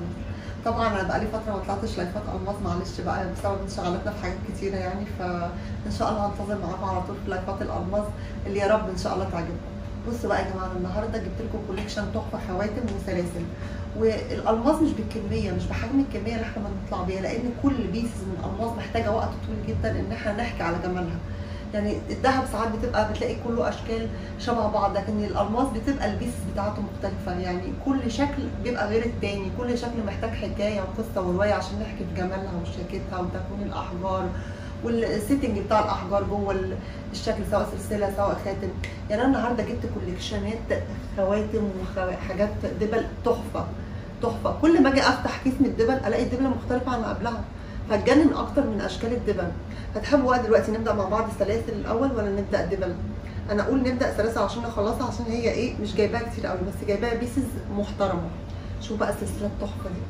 الماس طبعا انا بقالي فتره ما طلعتش لايفات الماس معلش بقى بسبب انشغالاتنا في حاجات كتيره يعني فان شاء الله هنتظر معاكم على طول في لايفات الالماس اللي يا رب ان شاء الله تعجبكم بصوا بقى يا جماعه النهارده جبت لكم كوليكشن تحفه خواتم وسلاسل والالماس مش بالكميه مش بحجم الكميه اللي احنا بنطلع بيها لان كل بيسز من الالماس محتاجه وقت طويل جدا ان احنا نحكي على جمالها يعني الذهب ساعات بتبقى بتلاقي كله اشكال شبه بعض لكن الالماس بتبقى البيسز بتاعته مختلفه يعني كل شكل بيبقى غير التاني كل شكل محتاج حكايه وقصه وروايه عشان نحكي في جمالها وشياكتها وتكوين الاحجار والسيتنج بتاع الاحجار جوه الشكل سواء سلسله سواء خاتم يعني انا النهارده جبت كوليكشنات خواتم وحاجات دبل تحفه تحفه كل ما اجي افتح كيس من الدبل الاقي الدبله مختلفه عن قبلها فتجنن اكتر من اشكال الدبل هتحبوا بقى دلوقتي نبدا مع بعض السلاسل الاول ولا نبدا دبل انا اقول نبدا سلاسل عشان نخلصها عشان هي ايه مش جايباها كتير قوي بس جايباها بيسز محترمه شوف بقى السلسله التحفه دي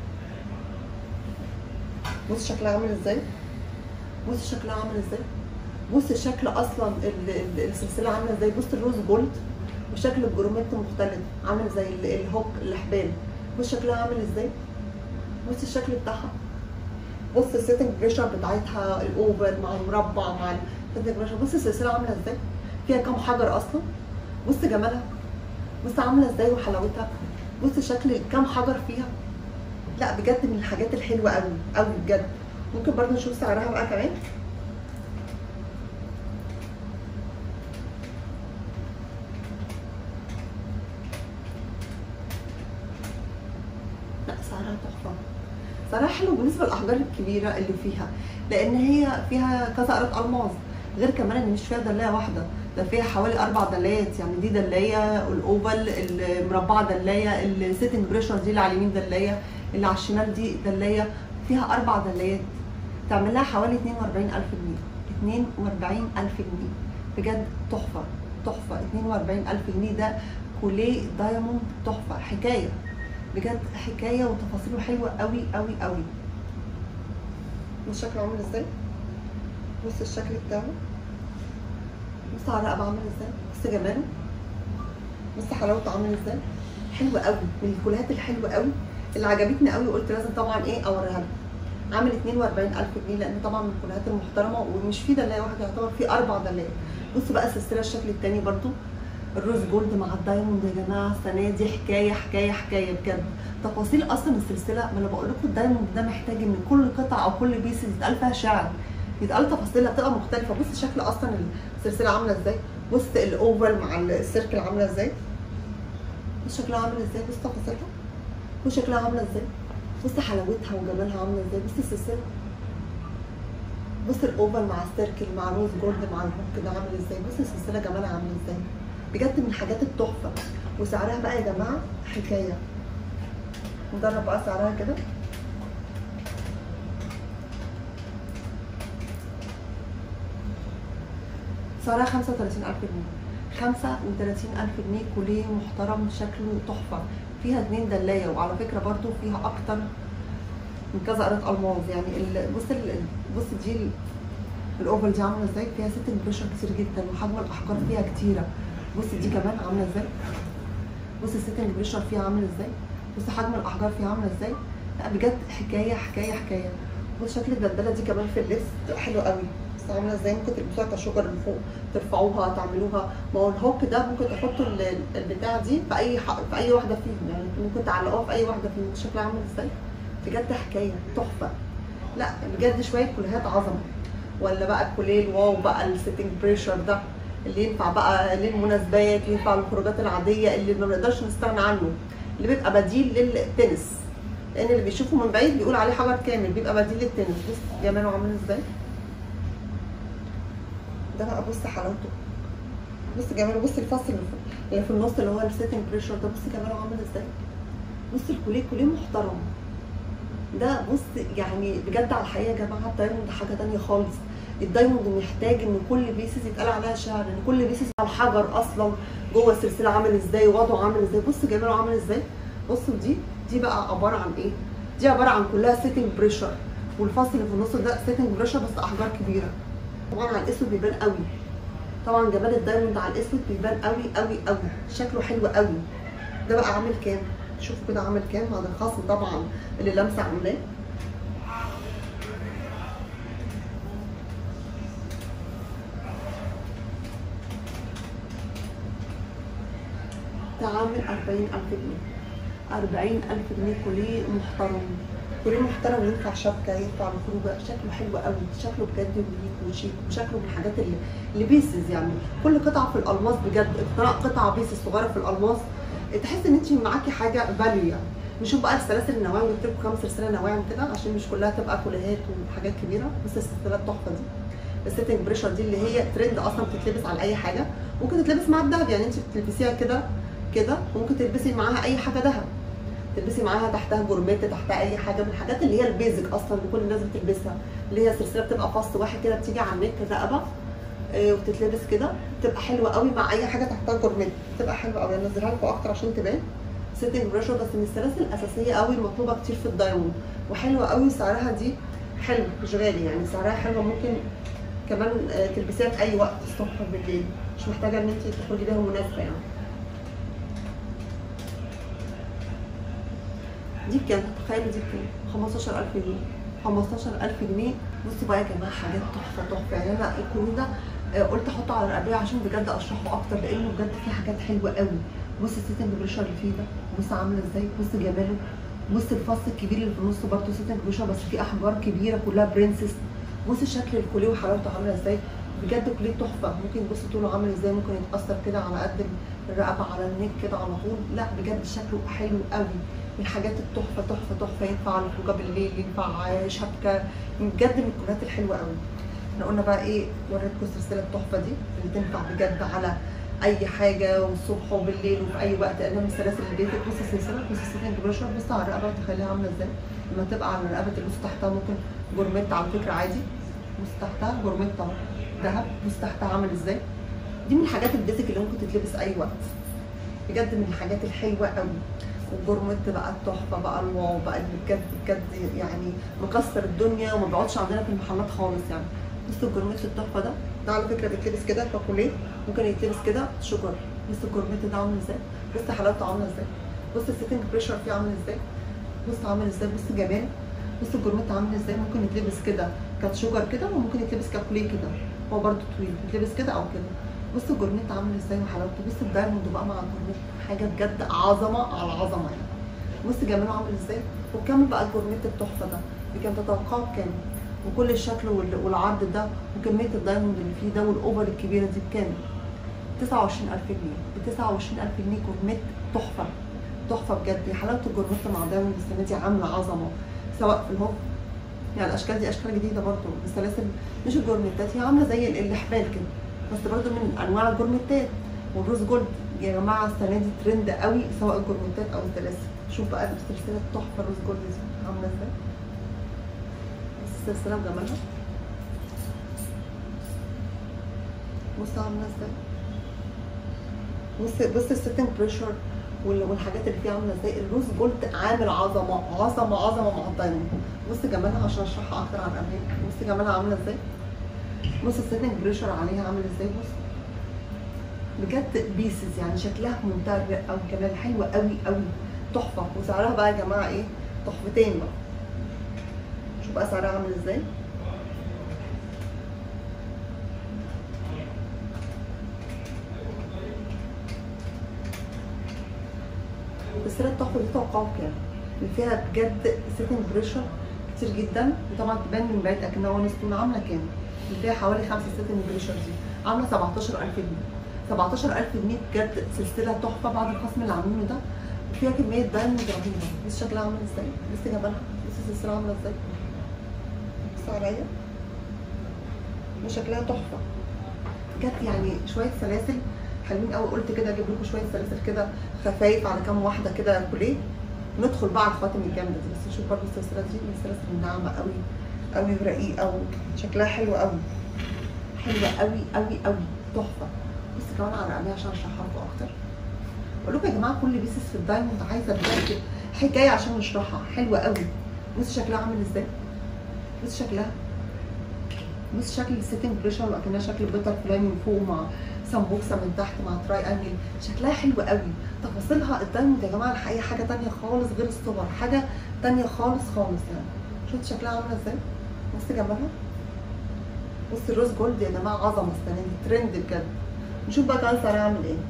بص شكلها عامل ازاي بص شكلها عامل ازاي بص الشكل اصلا السلسله عامله ازاي بص الروز جولد وشكل الجروميت مختلف عامل زي الهوك الحبال بص شكلها عامل ازاي بص الشكل بتاعها بص السيتنج بريشر بتاعتها الاوفر مع المربع مع السيتنج بريشر بص السلسله عامله ازاي فيها كام حجر اصلا بص جمالها بص عامله ازاي وحلاوتها بص شكل كام حجر فيها لا بجد من الحاجات الحلوه قوي قوي بجد ممكن برضه نشوف سعرها بقى كمان لا سعرها تحفه سعرها حلو بالنسبه للاحجار الكبيره اللي فيها لان هي فيها كذا قرط الماظ غير كمان ان مش فيها دلايه واحده ده فيها حوالي اربع دلايات يعني دي دلايه الاوفال المربعه دلايه السيتنج بريشر دي اللي على اليمين دلايه اللي على الشمال دي دلايه فيها اربع دلايات تعمل لها حوالي 42000 جنيه 42000 جنيه بجد تحفه تحفه 42000 جنيه ده كوليه دايموند تحفه حكايه بجد حكايه وتفاصيله حلوه قوي قوي قوي بص شكله عامل ازاي بص الشكل بتاعه بص على الرقبه عامل ازاي بص جماله بص حلاوته عامل ازاي حلوه قوي من الكوليهات الحلوه قوي اللي عجبتني قوي وقلت لازم طبعا ايه اوريها لكم عامل 42000 جنيه لان طبعا من الكوليهات المحترمه ومش في دلايه واحده يعتبر في اربع دلايات بصوا بقى السلسله الشكل الثاني برده الروز جولد مع الدايموند يا جماعه السنه دي حكايه حكايه حكايه بجد تفاصيل اصلا السلسله ما انا بقول لكم الدايموند ده محتاج ان كل قطعه او كل بيس يتقال فيها شعر يتقال تفاصيلها بتبقى مختلفه بص شكل اصلا السلسله عامله ازاي بص الاوفر مع السيركل عامله ازاي بص شكلها عامل ازاي بص تفاصيلها بص شكلها عامله ازاي بص حلاوتها وجمالها عامله ازاي بص السلسله بص الاوفر مع السيركل مع روز جولد مع الهوك ده عامل ازاي بص السلسله جمالها عامل ازاي بجد من الحاجات التحفه وسعرها بقى يا جماعه حكايه نجرب بقى سعرها كده سعرها 35000 جنيه 35000 جنيه كوليه محترم شكله تحفه فيها اتنين دلايه وعلى فكره برضو فيها اكتر من كذا قرط الماظ يعني ال... بص ال... بص دي ال... الاوفل دي عامله ازاي فيها سيتنج بريشر كتير جدا وحجم الاحجار فيها كتيره بص دي كمان عامله ازاي بص السيتنج بريشر فيها عامل ازاي بص حجم الاحجار فيها عامله ازاي لا بجد حكايه حكايه حكايه بص شكل الدبله دي كمان في اللبس حلو قوي بس عامله ازاي ممكن تلبسوها كشجر من فوق ترفعوها تعملوها ما هو الهوك ده ممكن تحطوا البتاع دي في اي ح... في اي واحده فيهم يعني ممكن تعلقوها في اي واحده فيهم شكلها عامل ازاي بجد حكايه تحفه لا بجد شويه كوليهات عظمه ولا بقى الكوليه الواو بقى السيتنج بريشر ده اللي ينفع بقى للمناسبات ينفع للخروجات العاديه اللي ما بنقدرش نستغنى عنه اللي بيبقى بديل للتنس لان اللي بيشوفه من بعيد بيقول عليه حجر كامل بيبقى بديل للتنس بص جماله عامل ازاي ده بقى بص حلاوته بص جماله بص الفصل اللي في, اللي في النص اللي هو السيتنج بريشر ده بص جماله عامل ازاي بص الكوليه كوليه محترم ده بص يعني بجد على الحقيقه يا جماعه الدايموند حاجه تانية خالص الدايموند محتاج ان كل بيسز يتقال عليها شعر ان كل بيسز على الحجر اصلا جوه السلسله عامل ازاي وضعه عامل ازاي بص جماله عامل ازاي بصوا دي دي بقى عباره عن ايه دي عباره عن كلها سيتنج بريشر والفصل اللي في النص ده سيتنج بريشر بس احجار كبيره طبعا على الاسود بيبان قوي طبعا جمال الدايموند على الاسود بيبان قوي قوي قوي شكله حلو قوي ده بقى عامل كام شوفوا كده عامل كام هذا الخصم طبعا اللي لمسه عاملاه تعامل 40000 جنيه 40000 جنيه كوليه محترم كوليه محترم ينفع شبكه ينفع لخروجه شكله حلو قوي شكله بجد يونيك وشيك وشكله من الحاجات اللي اللي بيسز يعني كل قطعه في الالماس بجد اقتراء قطعه بيسز صغيره في الالماس تحس ان انت معاكي حاجه فاليو يعني نشوف بقى السلاسل النواعم جبت لكم كام سلسله نواعم كده عشان مش كلها تبقى كوليهات وحاجات كبيره بس السلسله التحفه دي السيتنج بريشر دي اللي هي ترند اصلا بتتلبس على اي حاجه ممكن تتلبس مع الدهب يعني انت بتلبسيها كده كده ممكن تلبسي معاها اي حاجه دهب تلبسي معاها تحتها جورميت تحتها اي حاجه من الحاجات اللي هي البيزك اصلا اللي كل الناس بتلبسها اللي هي سلسله بتبقى فص واحد كده بتيجي على النك الرقبه آه، وبتتلبس كده بتبقى حلوه قوي مع اي حاجه تحتها جورميت بتبقى حلوه قوي انزلها لكم اكتر عشان تبان سيتنج بريشر بس من السلاسل الاساسيه قوي المطلوبه كتير في الدايموند وحلوه قوي سعرها دي حلو مش غالي يعني سعرها حلوه ممكن كمان آه، تلبسيها في اي وقت الصبح بالليل مش محتاجه ان انت تخرجي بيها مناسبه يعني دي بكام؟ تخيلوا دي بكام؟ 15000 جنيه 15000 جنيه بصوا بقى يا جماعه حاجات تحفه تحفه يعني انا الكولون ده آه، قلت احطه على رقبتي عشان بجد اشرحه اكتر لانه بجد فيه حاجات حلوه قوي بص السيتنج بريشر اللي فيه ده بص عامل ازاي بص جماله بص الفص الكبير اللي في النص برضه سيتنج بريشر بس فيه احجار كبيره كلها برنسس بص شكل الكوليه وحلاوته عامله ازاي بجد كوليه تحفه ممكن بص طوله عامل ازاي ممكن يتاثر كده على قد الرقبه على النك كده على طول لا بجد شكله حلو قوي من الحاجات التحفه تحفه تحفه ينفع للخروجه بالليل ينفع شبكه بجد من الكولات الحلوه قوي احنا قلنا بقى ايه وريتكم السلسله التحفه دي اللي تنفع بجد على اي حاجه والصبح وبالليل وفي اي وقت انا من السلاسل اللي بيتك بص السلسله بص السيتنج بريشر بص على الرقبه وتخليها عامله ازاي لما تبقى على الرقبه تبص تحتها ممكن جورميت على فكره عادي بص تحتها جورميت اهو دهب بص تحتها عامل ازاي دي من الحاجات البيزك اللي ممكن تتلبس اي وقت بجد من الحاجات الحلوه قوي والجورميت بقى التحفه بقى الواو بقى اللي بجد بجد يعني مكسر الدنيا وما بيقعدش عندنا في المحلات خالص يعني بص الجورميت التحفه ده ده على فكره بيتلبس كده كاكوليه ممكن يتلبس كده شجر بص الجورميت ده عامل ازاي بص حلاوته عامله ازاي بص السيتنج بريشر فيه عامل ازاي بص عامل ازاي بص جمال بص الجورميت عامل ازاي ممكن يتلبس كده كشجر كده وممكن يتلبس كاكوليه كده هو برده طويل يتلبس كده او كده بص الجورنيت عامل ازاي وحلاوته بص الدايموند بقى مع الجورنيت حاجه بجد عظمه على عظمه يعني بص جماله عامل ازاي وكمل بقى الجورنيت التحفه ده بكام تتوقعوا بكام وكل الشكل وال- والعرض ده وكميه الدايموند اللي فيه ده والاوفر الكبيره دي بكام 29000 جنيه ب 29000 جنيه جورنيت تحفه تحفه بجد يا حلاوه الجورنيت مع دايموند السنه دي عامله عظمه سواء في الهوب يعني الاشكال دي اشكال جديده برضو السلاسل مش الجورنيتات هي عامله زي ال- الاحبال كده بس برضو من انواع الجورنيتات والروز جولد يا جماعه السنه دي ترند قوي سواء الجورنيتات او السلاسل شوف بقى السلسله التحفه الروز جولد دي عامله ازاي بص السلسله وجمالها بص عامله ازاي بص بص السيتنج بريشر وال- والحاجات اللي فيها عامله ازاي الروز جولد عامل عظمه عظمه عظمه مع الدايموند بص جمالها عشان اشرحها اكتر عن قبل بص جمالها عامله ازاي بص السيتنج بريشر عليها عامل ازاي بص بجد بيسز يعني شكلها في منتهى الرقه والجمال حلوه قوي قوي تحفه وسعرها بقى يا جماعه ايه تحفتين بقى شوف بقى سعرها عامل ازاي السلسله التحفه دي توقعوا بكام؟ اللي فيها بجد سيتنج بريشر كتير جدا وطبعا تبان من بعيد اكنها وان ستون عامله كام؟ اللي فيها حوالي خمسه سيتنج بريشر دي عامله 17000 جنيه 17000 جنيه بجد سلسله تحفه بعد الخصم اللي عاملينه ده وفيها كميه دايموند رهيبه بص شكلها عامل ازاي بص جمالها بص السلسله عامله ازاي بص عليا بص شكلها تحفه بجد يعني شويه سلاسل حلوين قوي قلت كده اجيب لكم شويه سلاسل كده خفايف على كام واحده كده كوليه ندخل بقى على الخواتم الجامده دي بس نشوف برضه السلسله دي من السلاسل الناعمه قوي قوي ورقيقه وشكلها حلو قوي حلوه قوي قوي قوي تحفه بص كمان على رقبتها عشان اشرحها لكم اكتر بقول لكم يا جماعه كل بيسس في الدايموند عايزه بجد حكايه عشان نشرحها حلوه قوي بص شكلها عامل ازاي بص شكلها بص شكل السيتنج بريشر واكنها شكل بيتر فلاي من فوق مع سمبوكسه من تحت مع تراي انجل شكلها حلو قوي تفاصيلها الدايموند يا جماعه الحقيقه حاجه تانية خالص غير الصور حاجه تانية خالص خالص يعني شفت شكلها عامله ازاي بص جمالها بص الروز جولد يا جماعه عظمه السنه دي ترند بجد نشوف بقى كمان سعرها عامل ايه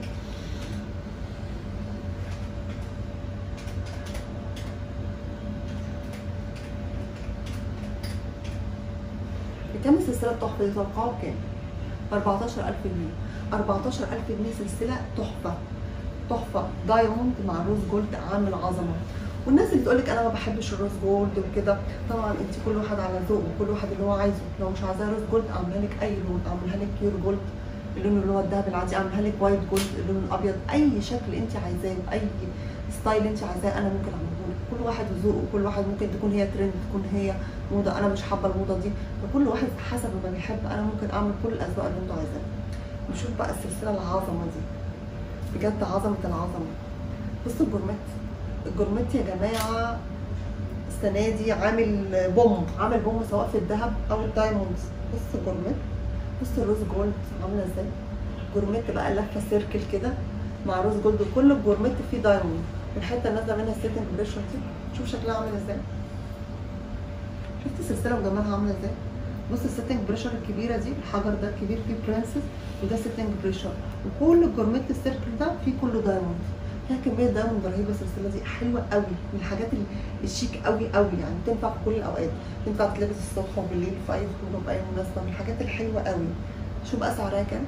بكام السلسله التحفه دي توقعوا بكام؟ ب 14000 جنيه 14000 جنيه سلسله تحفه تحفه دايموند مع روز جولد عامل عظمه والناس اللي تقول لك انا ما بحبش الروز جولد وكده طبعا انت كل واحد على ذوقه وكل واحد اللي هو عايزه لو مش عايزاه روز جولد اعملها لك اي لون اعملها لك بيور جولد اللون اللي هو الذهبي العادي اعملها لك وايت جولد اللون الابيض اي شكل انت عايزاه اي ستايل انت عايزاه انا ممكن اعمله لك كل واحد وذوقه كل واحد ممكن تكون هي ترند تكون هي موضه انا مش حابه الموضه دي فكل واحد حسب ما بيحب انا ممكن اعمل كل الاذواق اللي انتوا عايزاها نشوف بقى السلسله العظمه دي بجد عظمه العظمه بصوا الجورميت الجورميت يا جماعه السنه دي عامل بوم عامل بوم سواء في الذهب او الدايموند بص الجورميت بص الروز جولد عامله ازاي جورميت بقى لفه سيركل كده مع روز جولد وكل الجورميت فيه دايموند والحته اللي نازله منها السيتنج بريشر دي شوف شكلها عامل ازاي شفت السلسله وجمالها عامله ازاي بص السيتنج بريشر الكبيره دي الحجر ده الكبير فيه برنسس وده سيتنج بريشر وكل الجورميت السيركل ده فيه كله دايموند فيها كميه دايموند رهيبه السلسله دي حلوه قوي من الحاجات الشيك قوي قوي يعني تنفع في كل الاوقات تنفع تتلبس الصبح وبالليل في اي خروجه باي مناسبه من الحاجات الحلوه قوي شوف بقى سعرها كام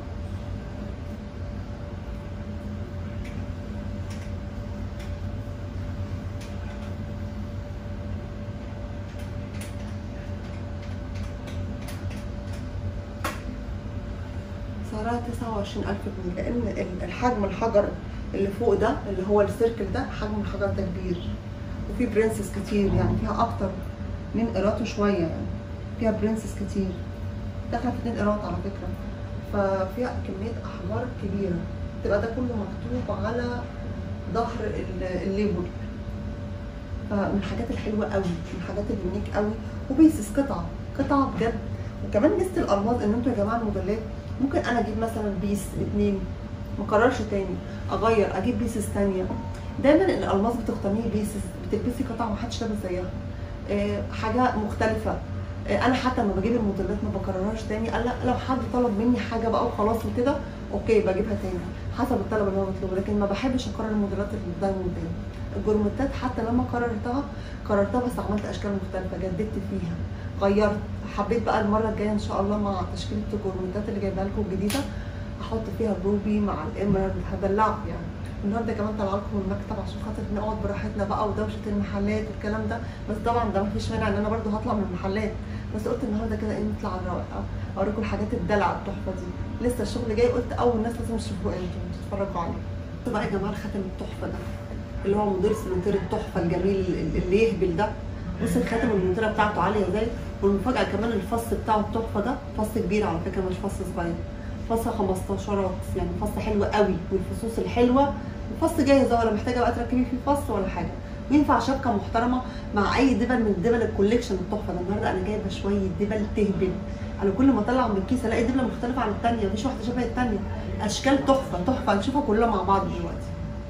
سعرها 29000 جنيه لان الحجم الحجر اللي فوق ده اللي هو السيركل ده حجم الحجر ده كبير وفي برنسس كتير يعني فيها اكتر من قيراط وشويه يعني فيها برنسس كتير داخله في اتنين قيراط على فكره ففيها كميه احجار كبيره تبقى ده كله مكتوب على ظهر الليبل فمن الحاجات الحلوه قوي من الحاجات اليونيك قوي وبيسس قطعه قطعه بجد وكمان ميزه الالماظ ان انتوا يا جماعه الموديلات ممكن انا اجيب مثلا بيس اتنين ما اكررش تاني اغير اجيب بيسز تانية دايما الالماس بتختاريه بيسز بتلبسي قطع ما حدش لابس زيها أه حاجه مختلفه أه انا حتى لما بجيب الموديلات ما بكررهاش تاني لا لو حد طلب مني حاجه بقى وخلاص وكده اوكي بجيبها تاني حسب الطلب اللي هو مطلوبه لكن ما بحبش اكرر الموديلات اللي دايما تاني الجورمتات حتى لما كررتها كررتها بس عملت اشكال مختلفه جددت فيها غيرت حبيت بقى المره الجايه ان شاء الله مع تشكيله الجورمتات اللي جايبها لكم الجديده احط فيها الروبي مع الامرالد هدلعه يعني النهارده كمان طالعه لكم المكتب عشان خاطر نقعد براحتنا بقى ودوشه المحلات والكلام ده بس طبعا ده مفيش مانع ان انا برده هطلع من المحلات بس قلت النهارده كده ايه نطلع على الروقه اوريكم الحاجات الدلع التحفه دي لسه الشغل جاي قلت اول ناس لازم تشوفوه انتوا تتفرجوا عليه بقى يا جماعه الخاتم التحفه ده اللي هو مدير سلوتير التحفه الجميل اللي يهبل ده بص الخاتم المنطره بتاعته عاليه ازاي والمفاجاه كمان الفص بتاعه التحفه ده فص كبير على فكره مش فص صغير فص 15 يعني فص حلو قوي والفصوص الحلوه وفص جاهز ولا محتاجه بقى تركبي فيه فص ولا حاجه وينفع شبكه محترمه مع اي دبل من دبل الكوليكشن التحفه ده النهارده انا جايبه شويه دبل تهبل انا كل ما اطلع من الكيس الاقي دبله مختلفه عن الثانيه مفيش واحده شبه الثانيه اشكال تحفه تحفه هنشوفها كلها مع بعض دلوقتي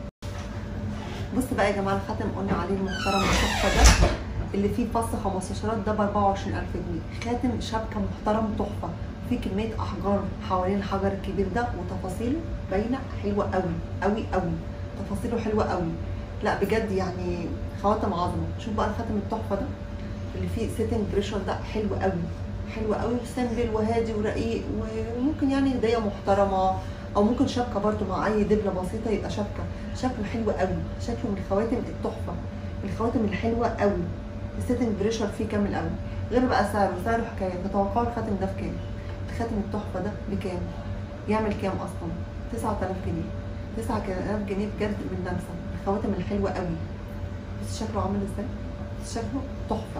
بص بقى يا جماعه الخاتم قلنا عليه المحترم التحفه ده اللي فيه فص 15 ده ب 24000 جنيه خاتم شبكه محترم تحفه في كميه احجار حوالين الحجر الكبير ده وتفاصيله باينه حلوه قوي قوي قوي تفاصيله حلوه قوي لا بجد يعني خواتم عظمه شوف بقى الخاتم التحفه ده اللي فيه سيتنج بريشر ده حلو قوي حلو قوي سامبل وهادي ورقيق وممكن يعني هديه محترمه او ممكن شبكه برده مع اي دبله بسيطه يبقى شبكه شكله حلو قوي شكله من الخواتم التحفه الخواتم الحلوه قوي السيتنج بريشر فيه كامل قوي غير بقى سعره سعره حكايه تتوقعوا الخاتم ده بكام الخاتم التحفه ده بكام يعمل كام اصلا 9000 جنيه 9000 جنيه بجد من نمسا الخواتم الحلوه قوي بس شكله عامل ازاي بس شكله تحفه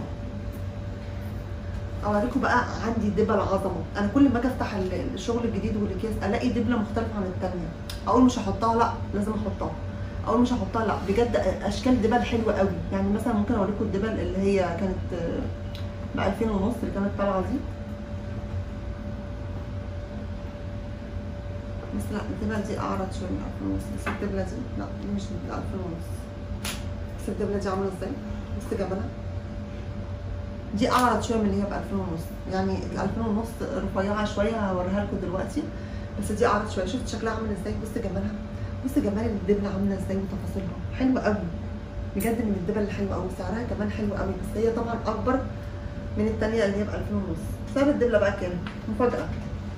اوريكم بقى عندي دبل عظمه انا كل ما اجي افتح الشغل الجديد والاكياس الاقي دبله مختلفه عن الثانيه اقول مش هحطها لا لازم احطها اقول مش هحطها لا بجد اشكال دبل حلوه قوي يعني مثلا ممكن اوريكم الدبل اللي هي كانت ب 2000 ونص اللي كانت طالعه دي بس لا الدبلة دي اعرض شويه من 2000 ونص بس الدبلة دي لا دي مش من 2000 ونص بس الدبلة دي عامله ازاي بص جبلها دي اعرض شويه من اللي هي ب 2000 ونص يعني ال 2000 ونص رفيعه شويه هوريها لكم دلوقتي بس دي اعرض شويه شفت شكلها عامل ازاي بص جمالها بص جمال الدبله عامله ازاي وتفاصيلها حلوه قوي بجد من الدبل الحلوه قوي سعرها كمان حلو قوي بس هي طبعا اكبر من الثانيه اللي هي ب 2000 ونص سعر الدبله بقى كام مفاجاه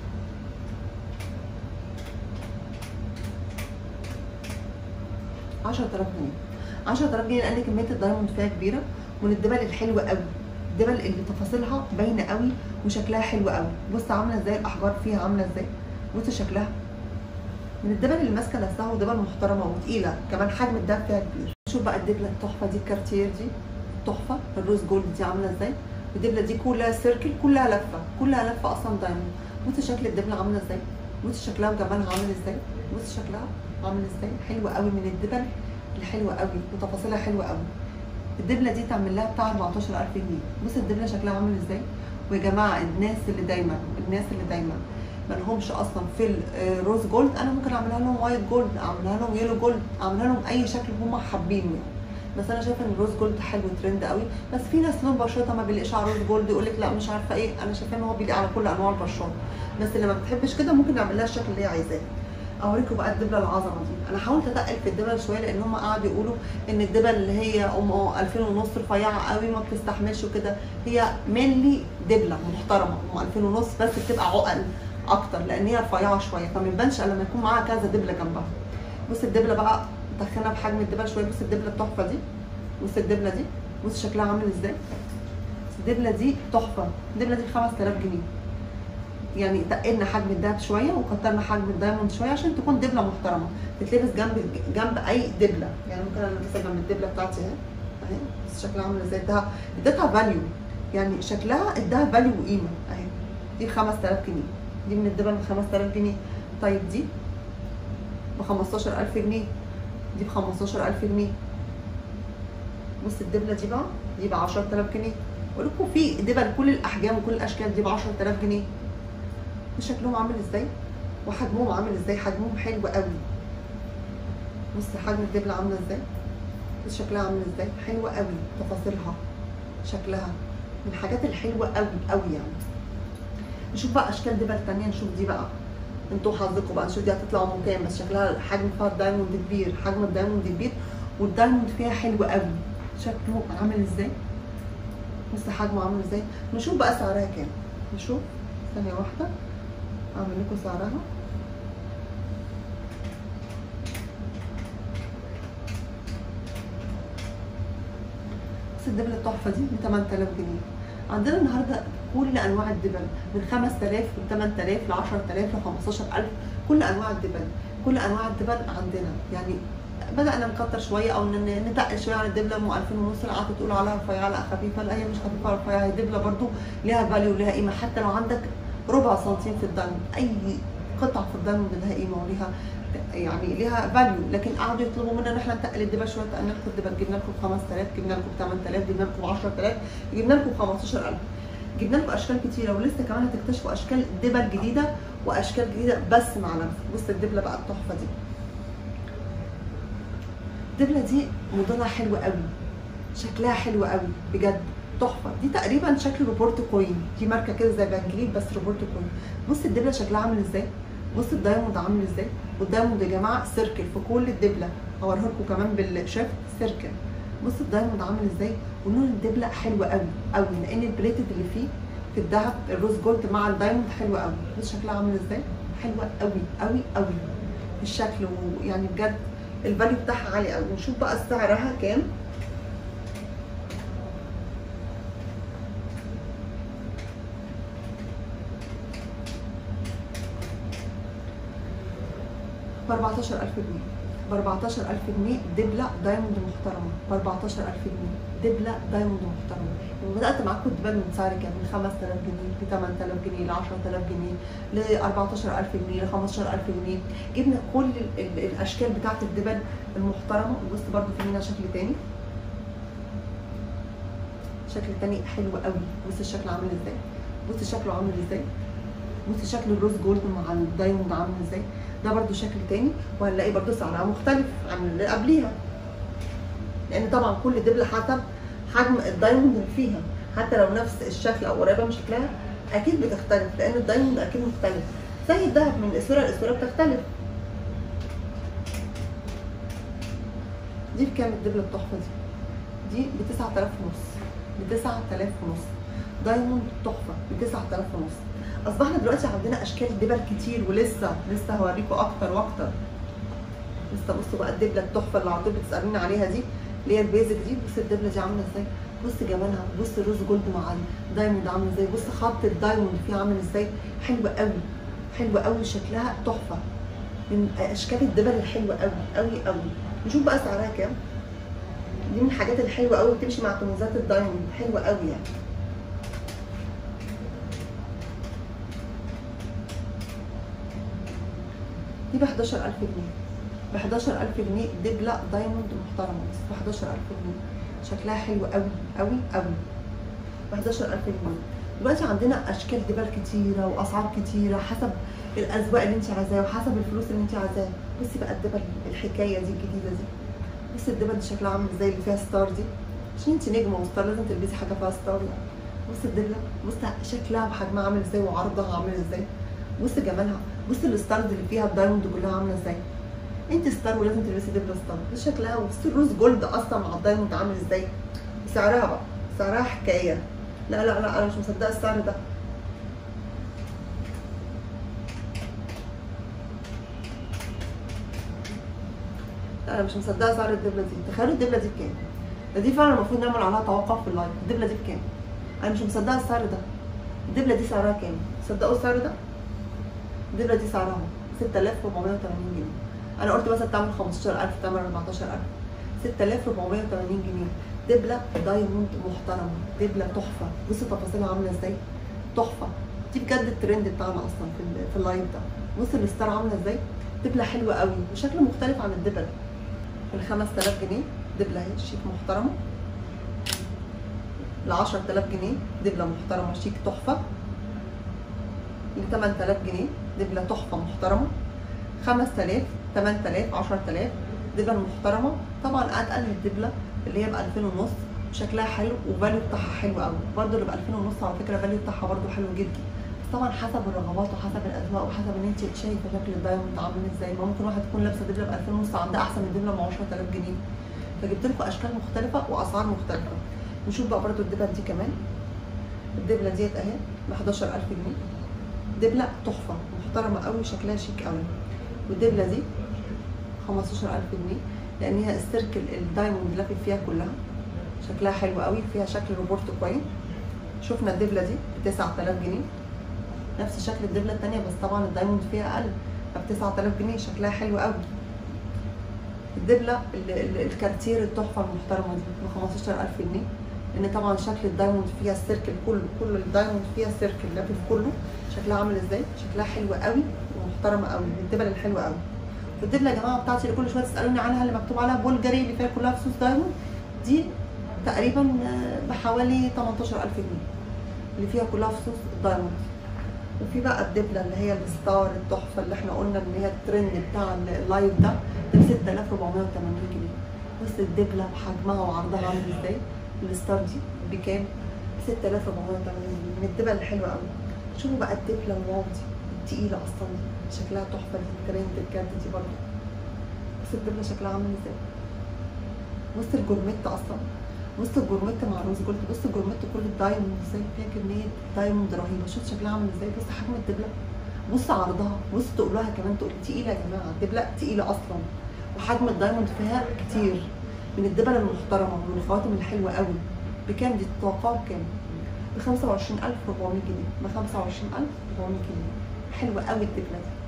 عشرة آلاف جنيه عشرة آلاف جنيه لأن كمية الدايموند فيها كبيرة ومن الدبل الحلوة قوي الدبل اللي تفاصيلها باينة قوي وشكلها حلو قوي بص عاملة ازاي الأحجار فيها عاملة ازاي بص شكلها من الدبل اللي ماسكة نفسها ودبل محترمة وتقيلة كمان حجم الدهب فيها كبير شوف بقى الدبلة التحفة دي الكارتير دي تحفة الروز جولد دي عاملة ازاي الدبلة دي كلها سيركل كلها لفة كلها لفة أصلا دايموند بص شكل الدبلة عاملة ازاي بص شكلها وجمالها عامل ازاي بص شكلها عامل ازاي حلوة قوي من الدبل الحلوة قوي وتفاصيلها حلوة قوي الدبلة دي تعمل لها بتاع 14000 جنيه بص الدبلة شكلها عامل ازاي ويا جماعة الناس اللي دايما الناس اللي دايما ما لهمش اصلا في الروز جولد انا ممكن اعملها لهم وايت جولد اعملها لهم يلو جولد اعملها لهم اي شكل هم حابينه يعني بس انا شايفه ان الروز جولد حلو ترند قوي بس في ناس لون بشرتها ما بيليقش على الروز جولد يقول لك لا مش عارفه ايه انا شايفه ان هو بيليق على كل انواع البشرات بس اللي ما بتحبش كده ممكن نعمل لها الشكل اللي هي عايزاه اوريكم بقى الدبله العظمه دي انا حاولت اتقل في الدبل شويه لان هم قعدوا يقولوا ان الدبل اللي هي ام 2000 ونص رفيعه قوي ما بتستحملش وكده هي مينلي دبله محترمه ام 2000 ونص بس بتبقى عقل اكتر لان هي رفيعه شويه فما يبانش الا لما يكون معاها كذا دبله جنبها بص الدبله بقى دخلنا بحجم الدبل شويه بص الدبله التحفه دي بص الدبله دي بص شكلها عامل ازاي الدبله دي تحفه الدبله دي ب 5000 جنيه يعني تقلنا حجم الدهب شويه وكترنا حجم الدايموند شويه عشان تكون دبله محترمه تتلبس جنب جنب اي دبله يعني ممكن انا البسها جنب الدبله بتاعتي اهي اهي بس شكلها عامل ازاي الدهب اديتها فاليو يعني شكلها اداها فاليو وقيمه اهي دي ب 5000 جنيه دي من الدبل ب 5000 جنيه طيب دي ب 15000 جنيه دي ب 15000 جنيه بص الدبله دي بقى دي ب 10000 جنيه بقول لكم في دبل كل الاحجام وكل الاشكال دي ب 10000 جنيه شكلهم عامل ازاي وحجمهم عامل ازاي حجمهم حلو قوي بص حجم الدبله عامله ازاي بص شكلها عامل ازاي حلوه قوي تفاصيلها شكلها من الحاجات الحلوه قوي قوي يعني نشوف بقى اشكال دبل تانية نشوف دي بقى انتوا حظكم بقى نشوف دي هتطلع ام كام بس شكلها حجم فيها الدايموند كبير حجم الدايموند كبير والدايموند فيها حلو قوي شكله عامل ازاي بص حجمه عامل ازاي نشوف بقى سعرها كام نشوف ثانيه واحده اعمل لكم سعرها بس الدبل التحفه دي ب 8000 جنيه عندنا النهارده كل انواع الدبل من 5000 ل 8000 ل 10000 ل 15000 كل انواع الدبل كل انواع الدبل عندنا يعني بدانا نكتر شويه او نتقل شويه عن الدبله ام 2000 ونص اللي قعدت تقول عليها رفيعه لا خفيفه لا هي مش خفيفه ولا رفيعه هي دبله برضو ليها فاليو وليها قيمه حتى لو عندك ربع سنتيم في الدايموند اي قطعه في الدايموند لها قيمه وليها يعني ليها فاليو لكن قعدوا يطلبوا منا ان احنا نتقل الدبل شويه تقلنا لكم الدبل جبنا لكم ب 5000 جبنا لكم ب 8000 جبنا لكم ب 10000 جبنا لكم ب 15000 جبنا لكم اشكال كتيره ولسه كمان هتكتشفوا اشكال دبل جديده واشكال جديده بس مع نفسك بص الدبله بقى التحفه دي الدبله دي موديلها حلو قوي شكلها حلو قوي بجد تحفه دي تقريبا شكل روبورت كوين دي ماركه كده زي بانجليت بس روبورت كوين بص الدبله شكلها عامل ازاي بص الدايموند عامل ازاي والدايموند يا جماعه سيركل في كل الدبله هوريها لكم كمان بالشيفت سيركل بص الدايموند عامل ازاي ولون الدبله حلو قوي قوي لان البليتد اللي فيه في الذهب الروز جولد مع الدايموند حلو قوي بص شكلها عامل ازاي حلوه قوي قوي قوي الشكل ويعني بجد الفاليو بتاعها عالي قوي نشوف بقى سعرها كام ب 14000 جنيه ب 14000 جنيه دبله دايموند محترمه ب 14000 جنيه دبله دايموند محترمه لما بدات معاكم الدبل من سعر كام من 5000 جنيه ل 8000 جنيه ل 10000 جنيه ل 14000 جنيه ل 15000 جنيه جبنا كل ال- ال- الاشكال بتاعه الدبل المحترمه وبص برده في هنا شكل تاني شكل تاني حلو قوي بص الشكل عامل ازاي بص شكله عامل ازاي بصي شكل الروز جولد مع الدايموند عامل ازاي ده برده شكل تاني وهنلاقي برده سعرها مختلف عن اللي قبليها لان طبعا كل دبله حسب حجم الدايموند اللي فيها حتى لو نفس الشكل او قريبه من شكلها اكيد بتختلف لان الدايموند اكيد مختلف زي الذهب من اسوره لاسوره بتختلف دي بكام الدبله التحفه دي؟ دي ب 9000 ونص ب 9000 ونص دايموند تحفه ب 9000 ونص اصبحنا دلوقتي عندنا اشكال دبل كتير ولسه لسه هوريكم اكتر واكتر لسه بصوا بقى الدبله التحفه اللي على طول بتسالوني عليها دي اللي هي البيزك دي بص الدبله دي عامله ازاي بص جمالها بص الروز جولد مع الدايموند عامل ازاي بص خط الدايموند فيه عامل ازاي حلوه قوي حلوه قوي شكلها تحفه من اشكال الدبل الحلوه قوي قوي قوي نشوف بقى سعرها كام دي من الحاجات الحلوه قوي بتمشي مع طنوزات الدايموند حلوه قوي يعني دي ب 11000 جنيه ب 11000 جنيه دبله دايموند محترمه بس ب 11000 جنيه شكلها حلو قوي قوي قوي ب 11000 جنيه دلوقتي عندنا اشكال دبل كتيره واسعار كتيره حسب الاذواق اللي انت عايزاها وحسب الفلوس اللي انت عايزاها بصي بقى الدبل الحكايه دي الجديده دي بصي الدبل دي شكلها عامل ازاي اللي فيها ستار دي عشان انت نجمه وستار لازم تلبسي حاجه فيها ستار بصي الدبله بصي شكلها وحجمها عامل ازاي وعرضها عامل ازاي بصي جمالها بصي الستارز اللي فيها الدايموند كلها عامله ازاي انت ستار ولازم تلبسي دبله ستار بصي شكلها وبصي الروز جولد اصلا مع الدايموند عامل ازاي سعرها بقى سعرها حكايه لا لا لا انا مش مصدقه السعر ده لا انا مش مصدقه سعر الدبله دي تخيلوا الدبله دي بكام ده دي فعلا المفروض نعمل عليها توقف في اللايف الدبله دي بكام انا مش مصدقه السعر ده الدبله دي سعرها كام تصدقوا السعر ده الدبله دي سعرها 6480 جنيه انا قلت مثلا تعمل 15000 تعمل 14000 6480 جنيه دبله دايموند محترمه دبله تحفه بصي تفاصيلها عامله ازاي تحفه دي بجد الترند بتاعنا اصلا في في اللايف ده بصي الستار عامله ازاي دبله حلوه قوي وشكل مختلف عن الدبل ال 5000 جنيه دبله اهي شيك محترمه ل 10000 جنيه دبله محترمه شيك تحفه ل 8000 جنيه دبله تحفه محترمه 5000 8000 10000 دبل محترمه طبعا اتقل من الدبله اللي هي ب 2000 ونص شكلها حلو وفاليو بتاعها حلو قوي برده اللي ب 2000 ونص على فكره الفاليو بتاعها برده حلو جدا بس طبعا حسب الرغبات وحسب الاذواق وحسب ان انت شايفه شكل الدايموند عامل ازاي ما ممكن واحد تكون لابسه دبله ب 2000 ونص عندها احسن من دبله ب 10000 جنيه فجبت لكم اشكال مختلفه واسعار مختلفه نشوف بقى برده الدبل دي كمان الدبله ديت اهي ب 11000 جنيه دبله تحفه محترمه قوي شكلها شيك قوي والدبله دي 15000 جنيه لان هي السيركل الدايموند لافف فيها كلها شكلها حلو قوي فيها شكل روبورت كويس شفنا الدبله دي ب 9000 جنيه نفس شكل الدبله الثانيه بس طبعا الدايموند فيها اقل فب 9000 جنيه شكلها حلو قوي الدبله الكارتير التحفه المحترمه دي ب 15000 جنيه لان طبعا شكل الدايموند فيها السيركل كله كل الدايموند فيها السيركل لافف كله شكلها عامل ازاي شكلها حلو قوي ومحترمه قوي الدبل الحلوه قوي الدبله يا جماعه بتاعتي اللي كل شويه تسالوني عنها اللي مكتوب عليها بولجاري اللي فيها كلها فصوص دايموند دي تقريبا بحوالي 18000 جنيه اللي فيها كلها فصوص دايموند وفي بقى الدبله اللي هي الستار التحفه اللي احنا قلنا ان هي الترند بتاع اللايف ده ب 6480 جنيه بص الدبله بحجمها وعرضها عامل ازاي الستار دي بكام؟ ب 6480 جنيه من الدبل الحلوه قوي شوفوا بقى الدبله الواو دي التقيله اصلا دي شكلها تحفه دي الترند الجد دي برضه بص الدبله شكلها عامل ازاي بص الجورميت اصلا بص الجورميت مع الروز جولد بص الجورميت كل الدايموند ازاي فيها كميه دايموند رهيبه شوف شكلها عامل ازاي بص حجم الدبله بص عرضها بص تقولها كمان تقول تقيله يا جماعه الدبله تقيله اصلا وحجم الدايموند فيها كتير من الدبل المحترمه ومن الخواتم الحلوه قوي بكام دي تتوقعوا بكام؟ ب 25400 جنيه ب 25400 جنيه حلوه قوي الدبله دي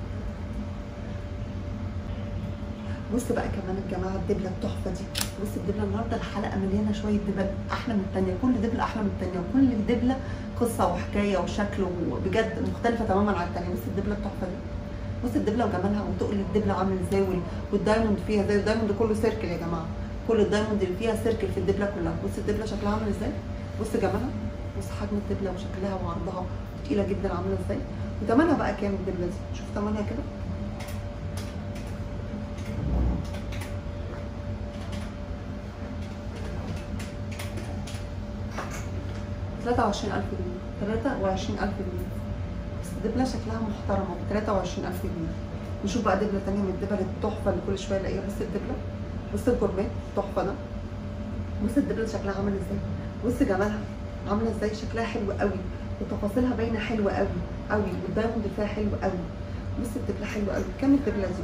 بص بقى كمان يا جماعه الدبله التحفه دي بص الدبله النهارده الحلقه مليانه شويه دبل احلى من الثانيه كل دبله احلى من الثانيه وكل دبله قصه وحكايه وشكل وبجد مختلفه تماما عن الثانيه بص الدبله التحفه دي بص الدبله وجمالها وتقل الدبله عامل ازاي والدايموند فيها زي الدايموند كله سيركل يا جماعه كل الدايموند اللي فيها سيركل في الدبله كلها بص الدبله شكلها عامل ازاي بص جمالها بص حجم الدبله وشكلها وعرضها تقيله جدا عامله ازاي وتمنها بقى كام الدبله دي شوف تمنها كده تلاتة وعشرين ألف جنيه تلاتة وعشرين ألف جنيه بس الدبلة شكلها محترمة بتلاتة وعشرين ألف جنيه نشوف بقى دبلة تانية من الدبل التحفة اللي كل شوية الاقيها بص الدبلة بص الجورميه التحفة ده بص الدبلة شكلها عامل ازاي بص جمالها عاملة ازاي شكلها حلو قوي وتفاصيلها باينة حلوة قوي قوي والدايموند فيها حلو قوي بص الدبلة حلوة قوي كام الدبلة دي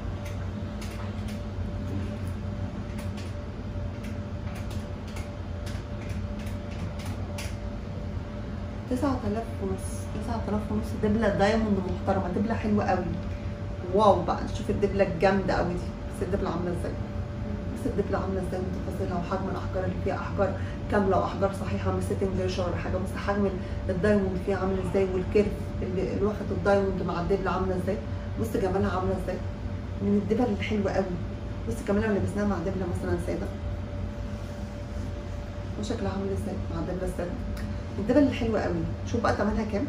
تسعة آلاف ونص تسعة آلاف ونص دبلة دايموند محترمة دبلة حلوة قوي واو بقى شوف الدبلة الجامدة قوي دي بس الدبلة عاملة ازاي بس الدبلة عاملة ازاي وتفاصيلها وحجم الأحجار اللي فيها أحجار كاملة وأحجار صحيحة مش سيتنج جيشر ولا حاجة بس حجم الدايموند فيها عامل ازاي والكيرف اللي اللي واخد الدايموند مع الدبلة عاملة ازاي بص جمالها عاملة ازاي من الدبل الحلوة قوي بص كمان لو لبسناها مع دبلة مثلا سادة وشكلها عامل ازاي مع الدبلة السادة الدبل الحلوة قوي شوف بقى تمنها كام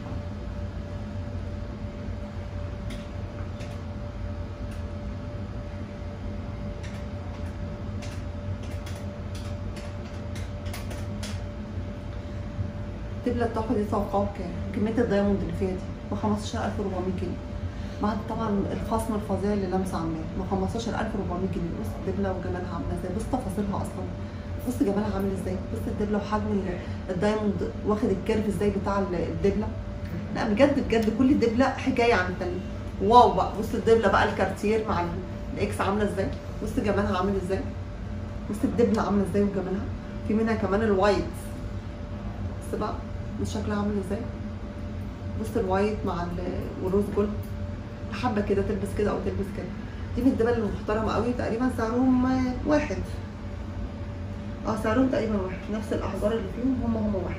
الدبلة التحفة دي توقعوا بكام؟ كمية الدايموند اللي فيها دي ب 15400 جنيه مع طبعا الخصم الفظيع اللي لمسه عاملاه ب 15400 جنيه بص الدبلة وجمالها عاملة ازاي بص تفاصيلها اصلا بص جمالها عامل ازاي بص الدبلة وحجم ال- الدايموند واخد الكيرف ازاي بتاع ال- الدبلة لا بجد بجد كل دبلة حكاية عن التانية واو بقى بص الدبلة بقى الكارتير مع ال- الاكس عاملة ازاي بص جمالها عامل ازاي بص الدبلة عاملة ازاي وجمالها في منها كمان الوايت بص بقى بص شكلها عامل ازاي بص الوايت مع ال- والروز جولد حابه كده تلبس كده او تلبس كده دي من الدبل المحترمه قوي تقريبا سعرهم آه، واحد اه سعرهم تقريبا واحد نفس الاحجار اللي فيهم هم هم واحد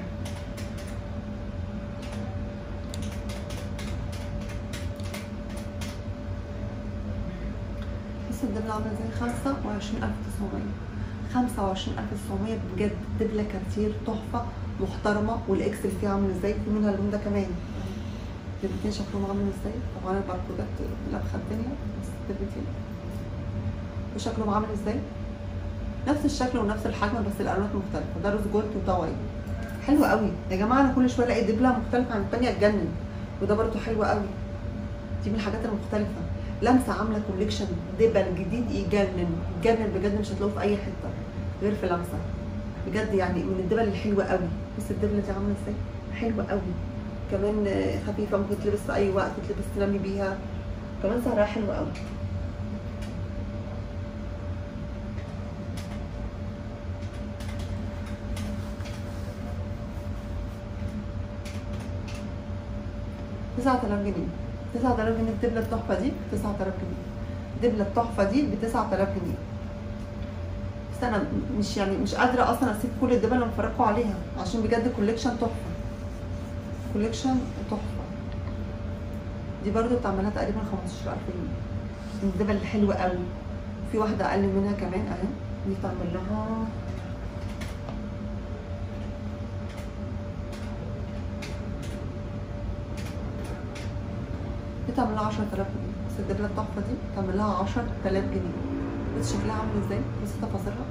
بص الدبلة عاملة ازاي خمسة وعشرين ألف تسعمية خمسة وعشرين ألف تسعمية بجد دبلة كارتير تحفة محترمة والإكس اللي فيها عامل ازاي في منها اللون ده كمان الدبلتين شكلهم عامل ازاي طبعا الباركودات لابخة الدنيا بس الدبلتين وشكلهم عامل ازاي نفس الشكل ونفس الحجم بس الالوانات مختلفه ده روز جولد وده وايت حلو قوي يا جماعه انا كل شويه الاقي دبله مختلفه عن الثانيه تجنن وده برده حلو قوي دي من الحاجات المختلفه لمسه عامله كوليكشن دبل جديد يجنن يجنن بجد مش هتلاقوه في اي حته غير في لمسه بجد يعني من الدبل الحلوه قوي بص الدبله دي عامله ازاي حلوه قوي كمان آه، خفيفه ممكن تلبس في اي وقت تلبس تنامي بيها كمان سعرها حلو قوي تسعة آلاف جنيه تسعة آلاف جنيه الدبلة التحفة دي تسعة آلاف جنيه الدبلة التحفة دي بتسعة آلاف جنيه بس أنا مش يعني مش قادرة أصلا أسيب كل الدبل اللي مفرقوا عليها عشان بجد كوليكشن تحفة كوليكشن تحفة دي برضو بتعملها تقريبا 15000 جنيه من الدبل الحلوة قوي في واحدة أقل منها كمان أهي دي تعمل لها دي تعمل لها 10000 جنيه بس الدبلة التحفة دي تعمل لها 10000 جنيه بس شكلها عامل ازاي بس تفاصيلها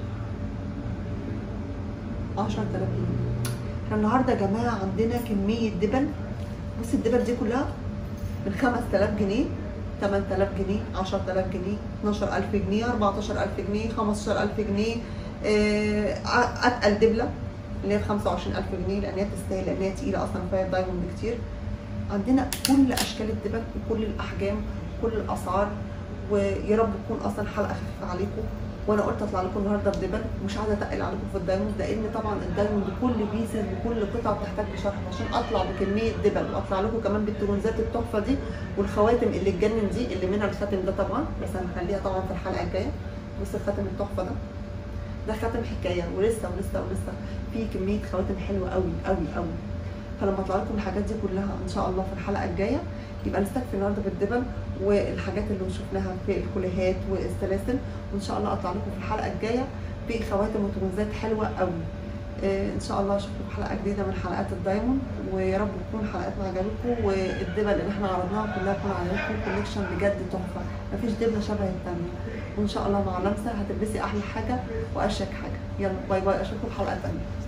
10000 جنيه احنا النهارده يا جماعة عندنا كمية دبل بص الدبل دي كلها من 5000 جنيه 8000 جنيه 10000 جنيه 12000 جنيه 14000 جنيه 15000 جنيه آه، اتقل دبله اللي هي ب 25000 جنيه لان هي تستاهل لان هي تقيله اصلا فيها دايموند كتير عندنا كل اشكال الدبل وكل الاحجام وكل الاسعار ويا رب تكون اصلا حلقه خفيفه عليكم وانا قلت اطلع لكم النهارده بدبل ومش عايزه اتقل عليكم في الدايموند لان طبعا الدايموند كل بيسز وكل قطعه بتحتاج لشرح عشان اطلع بكميه دبل واطلع لكم كمان بالترونزات التحفه دي والخواتم اللي تجنن دي اللي منها الخاتم ده طبعا بس هنخليها طبعا في الحلقه الجايه بص الخاتم التحفه ده ده خاتم حكايه ولسه ولسه ولسه في كميه خواتم حلوه قوي قوي قوي فلما اطلع لكم الحاجات دي كلها ان شاء الله في الحلقه الجايه يبقى نستكفي النهارده بالدبل والحاجات اللي شفناها في الكوليهات والسلاسل وان شاء الله اطلع لكم في الحلقه الجايه بخواتم وترونزات حلوه قوي آه، ان شاء الله اشوفكم في حلقه جديده من حلقات الدايموند ويا رب تكون حلقاتنا عجبتكم والدبل اللي احنا عرضناها كلها تكون عجبتكم كوليكشن بجد تحفه مفيش دبله شبه التانيه وان شاء الله مع لمسه هتلبسي احلى حاجه واشيك حاجه يلا باي باي اشوفكم في حلقه تانيه